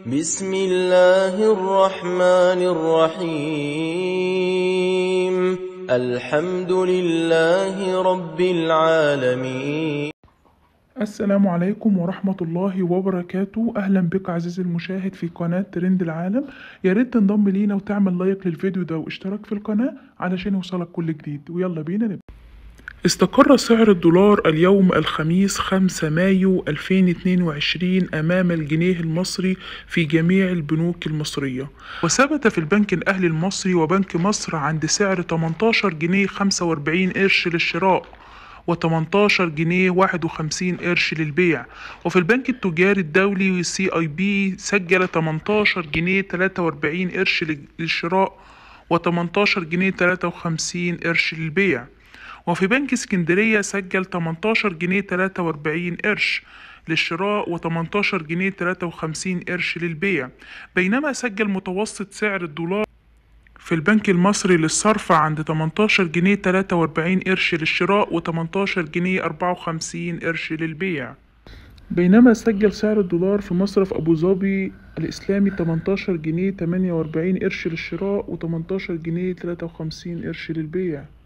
بسم الله الرحمن الرحيم الحمد لله رب العالمين السلام عليكم ورحمة الله وبركاته أهلا بك عزيزي المشاهد في قناة ترند العالم يا ريت تنضم لينا وتعمل لايك للفيديو ده واشتراك في القناة علشان يوصلك كل جديد ويلا بينا نبدأ استقر سعر الدولار اليوم الخميس 5 مايو 2022 أمام الجنيه المصري في جميع البنوك المصرية وثبت في البنك الأهلي المصري وبنك مصر عند سعر 18 جنيه 45 قرش للشراء و18 جنيه 51 قرش للبيع وفي البنك التجاري الدولي سي اي بي سجل 18 جنيه 43 قرش للشراء و18 جنيه 53 قرش للبيع وفي بنك اسكندرية سجل 18 جنيه 43 قرش للشراء و18 جنيه 53 قرش للبيع بينما سجل متوسط سعر الدولار في البنك المصري للصرف عند 18 جنيه 43 قرش للشراء و18 جنيه 54 قرش للبيع بينما سجل سعر الدولار في مصرف أبو ظبي الإسلامي 18 جنيه 48 قرش للشراء و18 جنيه 53 قرش للبيع